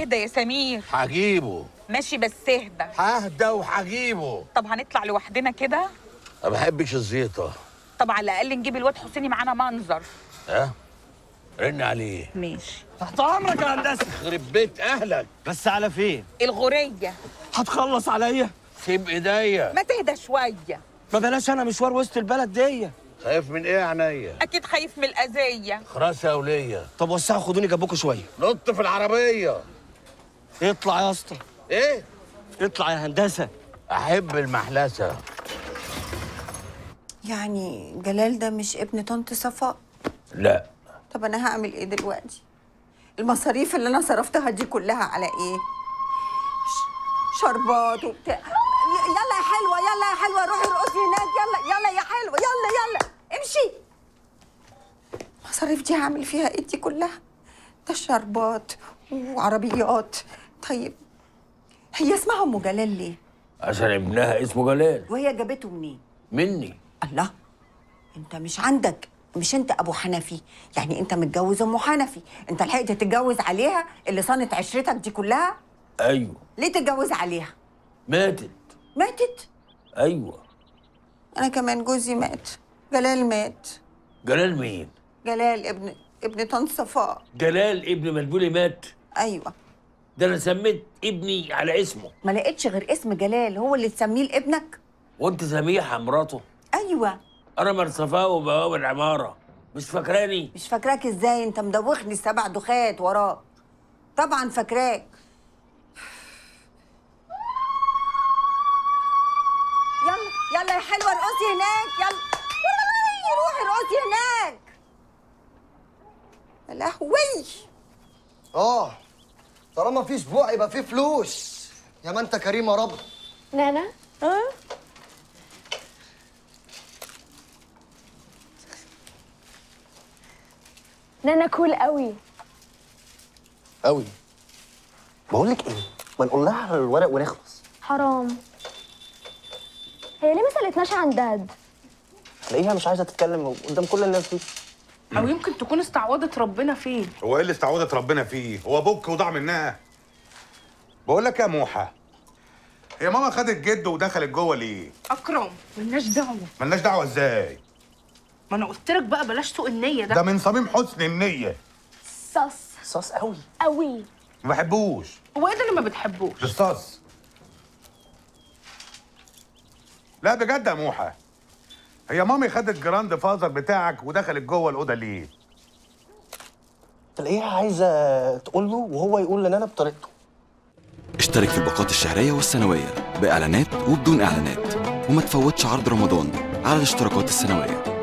اهدى يا سمير هجيبه ماشي بس اهدى ههدى وهجيبه طب هنطلع لوحدنا كده ما بحبش الزيطه طب على الاقل نجيب الواد حسيني معانا منظر ها رن عليه ماشي تحت امرك يا هندسه يخرب بيت اهلك بس على فين الغوريه هتخلص عليا سيب ايديا ما تهدى شويه ما بلاش انا مشوار وسط البلد دي خايف من ايه يا عينيا اكيد خايف من الاذيه خلاص يا وليه طب وسعوا خدوني جنبكم شويه نط في العربيه اطلع يا اسطى ايه اطلع يا هندسه احب المحلسه يعني جلال ده مش ابن طنط صفاء لا طب انا هعمل ايه دلوقتي المصاريف اللي انا صرفتها دي كلها على ايه ش- شربات وبتاع ي- يلا يا حلوه يلا يا حلوه روحي ارقصي هناك يلا يلا يا حلوه يلا يلا امشي المصاريف دي هعمل فيها ايه دي كلها ده شربات وعربيات طيب هي اسمها ام جلال ليه عشان ابنها اسمه جلال وهي جابته منين مني الله انت مش عندك مش انت ابو حنفي يعني انت متجوز ام حنفي انت لحقت تتجوز عليها اللي صانت عشرتك دي كلها ايوه ليه تتجوز عليها ماتت ماتت ايوه انا كمان جوزي مات جلال مات جلال مين جلال ابن ابن طنط صفاء جلال ابن مدبولي مات ايوه ده انا سميت ابني على اسمه ما لقيتش غير اسم جلال هو اللي تسميه لابنك وانت سميحه مراته ايوه انا مرصفاه وبواب العماره مش فاكراني مش فاكراك ازاي انت مدوخني السبع دخات وراك طبعا فاكراك يلا يلا يا حلوه ارقصي هناك يلا يلا روحي ارقصي هناك يا لهوي اه طالما في اسبوع يبقى في فلوس يا ما انت كريم يا رب نانا ها نانا كول قوي قوي بقول لك ايه ما نقول لها على الورق ونخلص حرام هي ليه ما سالتناش عن داد تلاقيها مش عايزه تتكلم قدام كل الناس دي او يمكن تكون استعوضت ربنا فين هو ايه اللي استعوضت ربنا فيه؟ هو ابوك وضاع منها؟ بقول لك يا موحة هي ماما خدت جده ودخلت جوه ليه؟ اكرم ملناش دعوه ملناش دعوه ازاي؟ ما انا قلت لك بقى بلاش سوء النيه ده ده من صميم حسن النية صص صاص قوي قوي ما بحبوش هو ايه ده اللي ما بتحبوش بالصاص لا بجد يا موحة هي مامي خدت جراند فازر بتاعك ودخلت جوه الأوضة ليه؟ تلاقيها عايزه تقول له وهو يقول لنا بطريقته اشترك في الباقات الشهرية والسنوية بإعلانات وبدون إعلانات وما تفوتش عرض رمضان على الاشتراكات السنوية